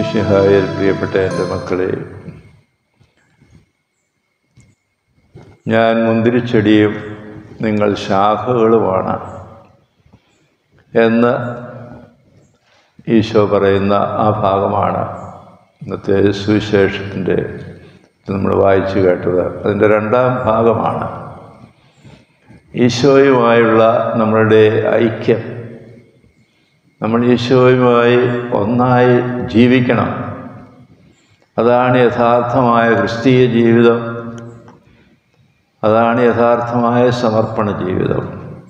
മിഷിഹായിൽ പ്രിയപ്പെട്ട എൻ്റെ മക്കളെ ഞാൻ മുന്തിരിച്ചെടിയും നിങ്ങൾ ശാഖകളുമാണ് എന്ന് ഈശോ പറയുന്ന ആ ഭാഗമാണ് ഇന്നത്തെ സുവിശേഷത്തിൻ്റെ നമ്മൾ വായിച്ചു കേട്ടത് അതിൻ്റെ രണ്ടാം ഭാഗമാണ് ഈശോയുമായുള്ള നമ്മളുടെ ഐക്യം നമ്മൾ ഈശോയുമായി ഒന്നായി ജീവിക്കണം അതാണ് യഥാർത്ഥമായ ക്രിസ്തീയ ജീവിതം അതാണ് യഥാർത്ഥമായ സമർപ്പണ ജീവിതം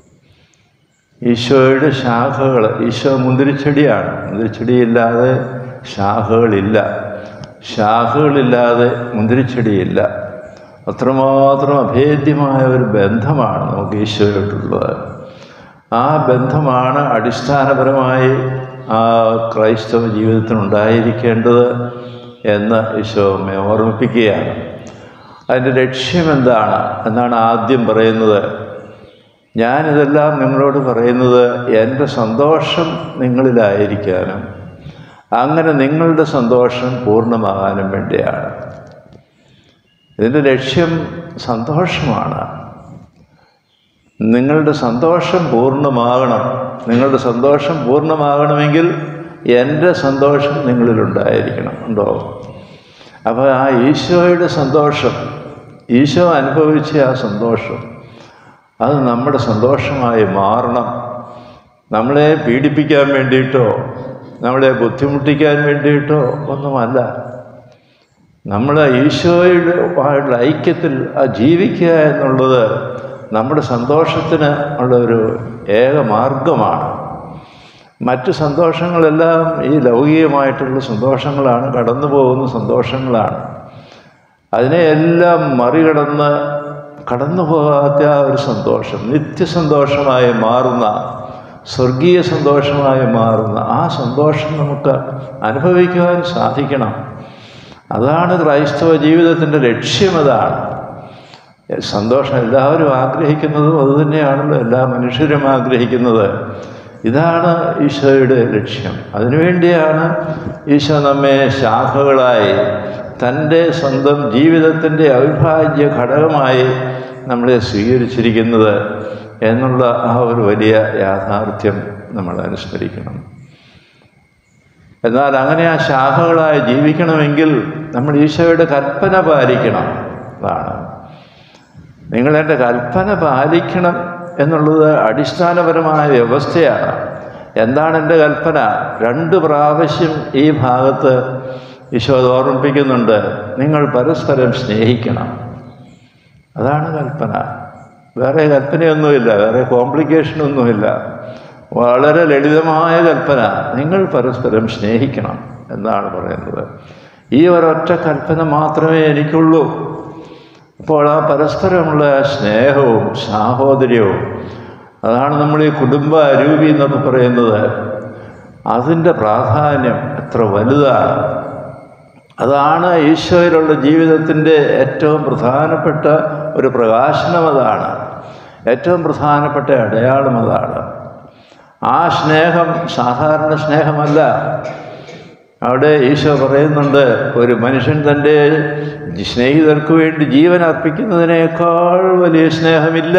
ഈശോയുടെ ശാഖകൾ ഈശോ മുന്തിരിച്ചെടിയാണ് മുന്തിരിച്ചെടിയില്ലാതെ ശാഖകളില്ല ശാഖകളില്ലാതെ മുന്തിരിച്ചെടിയില്ല അത്രമാത്രം അഭേദ്യമായ ഒരു ബന്ധമാണ് നമുക്ക് ഈശോയോട്ടുള്ളത് ആ ബന്ധമാണ് അടിസ്ഥാനപരമായി ആ ക്രൈസ്തവ ജീവിതത്തിനുണ്ടായിരിക്കേണ്ടത് എന്ന് ഈശോ നമ്മെ ഓർമ്മിപ്പിക്കുകയാണ് അതിൻ്റെ ലക്ഷ്യം എന്താണ് എന്നാണ് ആദ്യം പറയുന്നത് ഞാനിതെല്ലാം നിങ്ങളോട് പറയുന്നത് എൻ്റെ സന്തോഷം നിങ്ങളിലായിരിക്കാനും അങ്ങനെ നിങ്ങളുടെ സന്തോഷം പൂർണ്ണമാകാനും വേണ്ടിയാണ് ഇതിൻ്റെ ലക്ഷ്യം സന്തോഷമാണ് നിങ്ങളുടെ സന്തോഷം പൂർണ്ണമാകണം നിങ്ങളുടെ സന്തോഷം പൂർണ്ണമാകണമെങ്കിൽ എൻ്റെ സന്തോഷം നിങ്ങളിലുണ്ടായിരിക്കണം ഉണ്ടോ അപ്പോൾ ആ ഈശോയുടെ സന്തോഷം ഈശോ അനുഭവിച്ച ആ സന്തോഷം അത് നമ്മുടെ സന്തോഷമായി മാറണം നമ്മളെ പീഡിപ്പിക്കാൻ വേണ്ടിയിട്ടോ നമ്മളെ ബുദ്ധിമുട്ടിക്കാൻ വേണ്ടിയിട്ടോ ഒന്നുമല്ല നമ്മൾ ഈശോയുടെ ആയിട്ടുള്ള ഐക്യത്തിൽ ആ ജീവിക്കുക എന്നുള്ളത് നമ്മുടെ സന്തോഷത്തിന് ഉള്ള ഒരു ഏക മാർഗമാണ് മറ്റ് സന്തോഷങ്ങളെല്ലാം ഈ ലൗകികമായിട്ടുള്ള സന്തോഷങ്ങളാണ് കടന്നു പോകുന്ന സന്തോഷങ്ങളാണ് അതിനെയെല്ലാം മറികടന്ന് കടന്നു പോകാത്ത ആ ഒരു സന്തോഷം നിത്യസന്തോഷമായി മാറുന്ന സ്വർഗീയ സന്തോഷമായി മാറുന്ന ആ സന്തോഷം നമുക്ക് അനുഭവിക്കുവാൻ സാധിക്കണം അതാണ് ക്രൈസ്തവ ജീവിതത്തിൻ്റെ ലക്ഷ്യം അതാണ് സന്തോഷം എല്ലാവരും ആഗ്രഹിക്കുന്നതും അതുതന്നെയാണല്ലോ എല്ലാ മനുഷ്യരും ആഗ്രഹിക്കുന്നത് ഇതാണ് ഈശോയുടെ ലക്ഷ്യം അതിനുവേണ്ടിയാണ് ഈശോ നമ്മെ ശാഖകളായി തൻ്റെ സ്വന്തം ജീവിതത്തിൻ്റെ അവിഭാജ്യ ഘടകമായി നമ്മളെ സ്വീകരിച്ചിരിക്കുന്നത് എന്നുള്ള ആ ഒരു വലിയ യാഥാർത്ഥ്യം നമ്മൾ അനുസ്മരിക്കണം എന്നാൽ അങ്ങനെ ആ ശാഖകളായി ജീവിക്കണമെങ്കിൽ നമ്മൾ ഈശോയുടെ കൽപ്പന പാലിക്കണം അതാണ് നിങ്ങൾ എൻ്റെ കൽപ്പന പാലിക്കണം എന്നുള്ളത് അടിസ്ഥാനപരമായ വ്യവസ്ഥയാണ് എന്താണ് എൻ്റെ കൽപ്പന രണ്ട് പ്രാവശ്യം ഈ ഭാഗത്ത് ഈശോ ഓർമ്മിപ്പിക്കുന്നുണ്ട് നിങ്ങൾ പരസ്പരം സ്നേഹിക്കണം അതാണ് കൽപ്പന വേറെ കൽപ്പനയൊന്നുമില്ല വേറെ കോംപ്ലിക്കേഷനൊന്നുമില്ല വളരെ ലളിതമായ കൽപ്പന നിങ്ങൾ പരസ്പരം സ്നേഹിക്കണം എന്നാണ് പറയുന്നത് ഈ ഒരൊറ്റ കൽപ്പന മാത്രമേ എനിക്കുള്ളൂ അപ്പോൾ ആ പരസ്പരമുള്ള സ്നേഹവും സാഹോദര്യവും അതാണ് നമ്മൾ ഈ കുടുംബ അരൂപി എന്നൊക്കെ പറയുന്നത് അതിൻ്റെ പ്രാധാന്യം എത്ര വലുതാണ് അതാണ് ഈശോയിലുള്ള ജീവിതത്തിൻ്റെ ഏറ്റവും പ്രധാനപ്പെട്ട ഒരു പ്രകാശനം അതാണ് ഏറ്റവും പ്രധാനപ്പെട്ട അടയാളം അതാണ് ആ സ്നേഹം സാധാരണ സ്നേഹമല്ല അവിടെ ഈശോ പറയുന്നുണ്ട് ഒരു മനുഷ്യൻ തൻ്റെ സ്നേഹിതർക്ക് വേണ്ടി ജീവൻ അർപ്പിക്കുന്നതിനേക്കാൾ വലിയ സ്നേഹമില്ല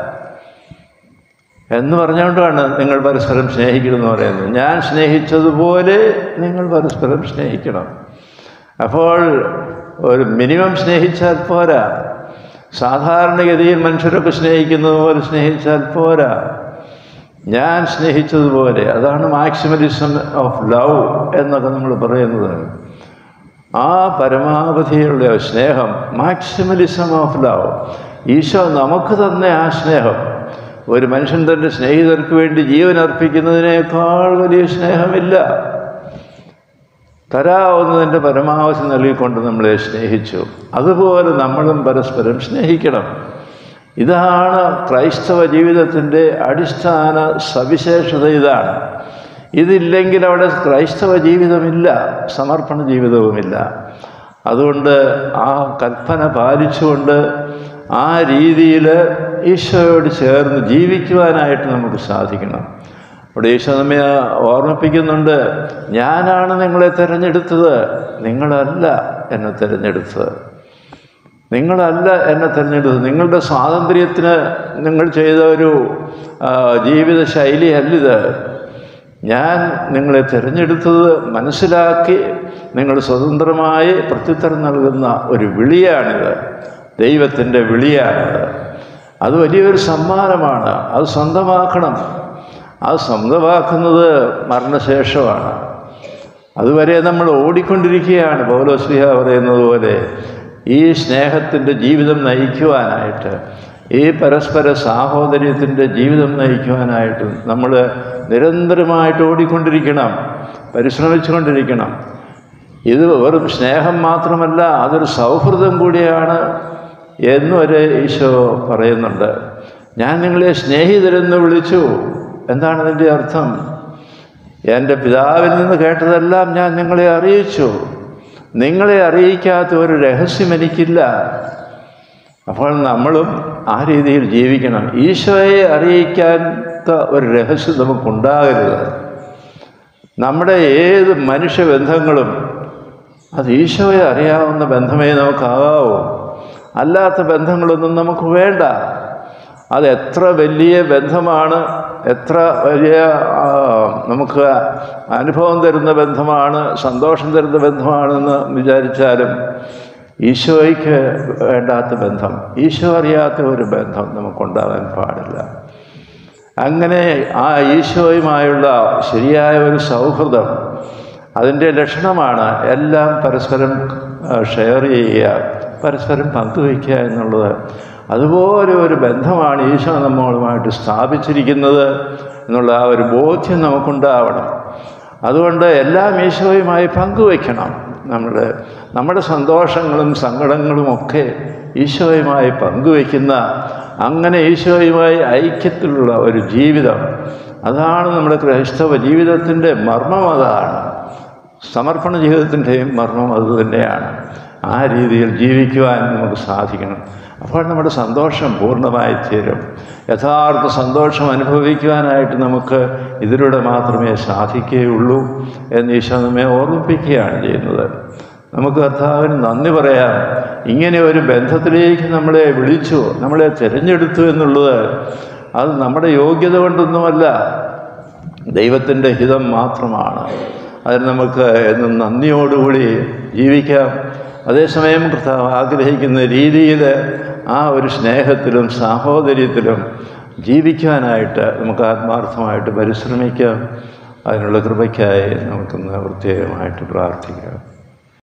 എന്ന് പറഞ്ഞുകൊണ്ടാണ് നിങ്ങൾ പരസ്പരം സ്നേഹിക്കണമെന്ന് പറയുന്നത് ഞാൻ സ്നേഹിച്ചതുപോലെ നിങ്ങൾ പരസ്പരം സ്നേഹിക്കണം അപ്പോൾ ഒരു മിനിമം സ്നേഹിച്ചാൽ പോരാ സാധാരണഗതിയിൽ മനുഷ്യരൊക്കെ സ്നേഹിക്കുന്നത് പോലെ സ്നേഹിച്ചാൽ പോരാ ഞാൻ സ്നേഹിച്ചതുപോലെ അതാണ് മാക്സിമലിസം ഓഫ് ലവ് എന്നൊക്കെ നമ്മൾ പറയുന്നത് ആ പരമാവധിയുള്ള സ്നേഹം മാക്സിമലിസം ഓഫ് ലവ് ഈശോ നമുക്ക് തന്ന ആ സ്നേഹം ഒരു മനുഷ്യൻ തൻ്റെ സ്നേഹിതർക്ക് വേണ്ടി ജീവൻ അർപ്പിക്കുന്നതിനേക്കാൾ വലിയ സ്നേഹമില്ല തരാവുന്നതിൻ്റെ പരമാവധി നൽകിക്കൊണ്ട് നമ്മളെ സ്നേഹിച്ചു അതുപോലെ നമ്മളും പരസ്പരം സ്നേഹിക്കണം ഇതാണ് ക്രൈസ്തവ ജീവിതത്തിൻ്റെ അടിസ്ഥാന സവിശേഷത ഇതാണ് ഇതില്ലെങ്കിൽ അവിടെ ക്രൈസ്തവ ജീവിതമില്ല സമർപ്പണ ജീവിതവുമില്ല അതുകൊണ്ട് ആ കൽപ്പന പാലിച്ചുകൊണ്ട് ആ രീതിയിൽ ഈശോയോട് ചേർന്ന് ജീവിക്കുവാനായിട്ട് നമുക്ക് സാധിക്കണം അവിടെ ഈശോ നമ്മെ ഓർമ്മിപ്പിക്കുന്നുണ്ട് ഞാനാണ് നിങ്ങളെ തിരഞ്ഞെടുത്തത് നിങ്ങളല്ല എന്നെ തിരഞ്ഞെടുത്തത് നിങ്ങളല്ല എന്നെ തിരഞ്ഞെടുത്തത് നിങ്ങളുടെ സ്വാതന്ത്ര്യത്തിന് നിങ്ങൾ ചെയ്ത ഒരു ആ, ജീവിത ശൈലിയല്ലിത് ഞാൻ നിങ്ങളെ തിരഞ്ഞെടുത്തത് മനസ്സിലാക്കി നിങ്ങൾ സ്വതന്ത്രമായി പ്രത്യുത്തരം നൽകുന്ന ഒരു വിളിയാണിത് ദൈവത്തിൻ്റെ വിളിയാണിത് അത് വലിയൊരു സമ്മാനമാണ് അത് സ്വന്തമാക്കണം അത് സ്വന്തമാക്കുന്നത് മരണശേഷമാണ് അതുവരെ നമ്മൾ ഓടിക്കൊണ്ടിരിക്കുകയാണ് പൗലോസ്ലിഹ പറയുന്നത് പോലെ ഈ സ്നേഹത്തിൻ്റെ ജീവിതം നയിക്കുവാനായിട്ട് ഈ പരസ്പര സാഹോദര്യത്തിൻ്റെ ജീവിതം നയിക്കുവാനായിട്ട് നമ്മൾ നിരന്തരമായിട്ട് ഓടിക്കൊണ്ടിരിക്കണം പരിശ്രമിച്ചുകൊണ്ടിരിക്കണം ഇത് വെറും സ്നേഹം മാത്രമല്ല അതൊരു സൗഹൃദം കൂടിയാണ് എന്നുവരെ ഈശോ പറയുന്നുണ്ട് ഞാൻ നിങ്ങളെ സ്നേഹിതരെന്ന് വിളിച്ചു എന്താണ് അതിൻ്റെ അർത്ഥം എൻ്റെ പിതാവിൽ നിന്ന് കേട്ടതെല്ലാം ഞാൻ നിങ്ങളെ അറിയിച്ചു നിങ്ങളെ അറിയിക്കാത്ത ഒരു രഹസ്യം എനിക്കില്ല അപ്പോൾ നമ്മളും ആ രീതിയിൽ ജീവിക്കണം ഈശോയെ അറിയിക്കാത്ത ഒരു രഹസ്യം നമുക്കുണ്ടാകരുത് നമ്മുടെ ഏത് മനുഷ്യബന്ധങ്ങളും അത് ഈശോയെ അറിയാവുന്ന ബന്ധമേ നമുക്കാകാവൂ അല്ലാത്ത ബന്ധങ്ങളൊന്നും നമുക്ക് വേണ്ട അത് എത്ര വലിയ ബന്ധമാണ് എത്ര വലിയ ആ, നമുക്ക് അനുഭവം തരുന്ന ബന്ധമാണ് സന്തോഷം തരുന്ന ബന്ധമാണെന്ന് വിചാരിച്ചാലും ഈശോയ്ക്ക് വേണ്ടാത്ത ബന്ധം ഈശോ അറിയാത്ത ഒരു ബന്ധം നമുക്കുണ്ടാകാൻ പാടില്ല അങ്ങനെ ആ ഈശോയുമായുള്ള ശരിയായ ഒരു സൗഹൃദം അതിൻ്റെ ലക്ഷണമാണ് എല്ലാം പരസ്പരം ആ, ഷെയർ ചെയ്യുക പരസ്പരം പങ്കുവയ്ക്കുക എന്നുള്ളത് അതുപോലെ ഒരു ബന്ധമാണ് ഈശോ നമ്മളുമായിട്ട് സ്ഥാപിച്ചിരിക്കുന്നത് എന്നുള്ള ആ ഒരു ബോധ്യം നമുക്കുണ്ടാവണം അതുകൊണ്ട് എല്ലാം ഈശോയുമായി പങ്കുവയ്ക്കണം നമ്മുടെ നമ്മുടെ സന്തോഷങ്ങളും സങ്കടങ്ങളും ഒക്കെ ഈശോയുമായി പങ്കുവയ്ക്കുന്ന അങ്ങനെ ഈശോയുമായി ഐക്യത്തിലുള്ള ഒരു ജീവിതം അതാണ് നമ്മുടെ ക്രൈസ്തവ ജീവിതത്തിൻ്റെ മർമ്മം അതാണ് സമർപ്പണ ജീവിതത്തിൻ്റെയും മർമ്മം അത് തന്നെയാണ് ആ രീതിയിൽ ജീവിക്കുവാൻ നമുക്ക് സാധിക്കണം അപ്പോൾ നമ്മുടെ സന്തോഷം പൂർണ്ണമായി തീരും യഥാർത്ഥ സന്തോഷം അനുഭവിക്കുവാനായിട്ട് നമുക്ക് ഇതിലൂടെ മാത്രമേ സാധിക്കുകയുള്ളൂ എന്ന് ഈശോ നമ്മെ ഓർമ്മിപ്പിക്കുകയാണ് ചെയ്യുന്നത് നമുക്ക് കർത്താവിന് നന്ദി പറയാം ഇങ്ങനെ ഒരു ബന്ധത്തിലേക്ക് നമ്മളെ വിളിച്ചു നമ്മളെ തിരഞ്ഞെടുത്തു എന്നുള്ളത് അത് നമ്മുടെ യോഗ്യത കൊണ്ടൊന്നുമല്ല ദൈവത്തിൻ്റെ ഹിതം മാത്രമാണ് അതിന് നമുക്ക് എന്നും നന്ദിയോടുകൂടി ജീവിക്കാം അതേസമയം കർത്താവ് ആഗ്രഹിക്കുന്ന രീതിയിൽ ആ ഒരു സ്നേഹത്തിലും സാഹോദര്യത്തിലും ജീവിക്കാനായിട്ട് നമുക്ക് ആത്മാർത്ഥമായിട്ട് പരിശ്രമിക്കാം അതിനുള്ള കൃപയ്ക്കായി നമുക്കിന്ന് പ്രത്യേകമായിട്ട് പ്രാർത്ഥിക്കാം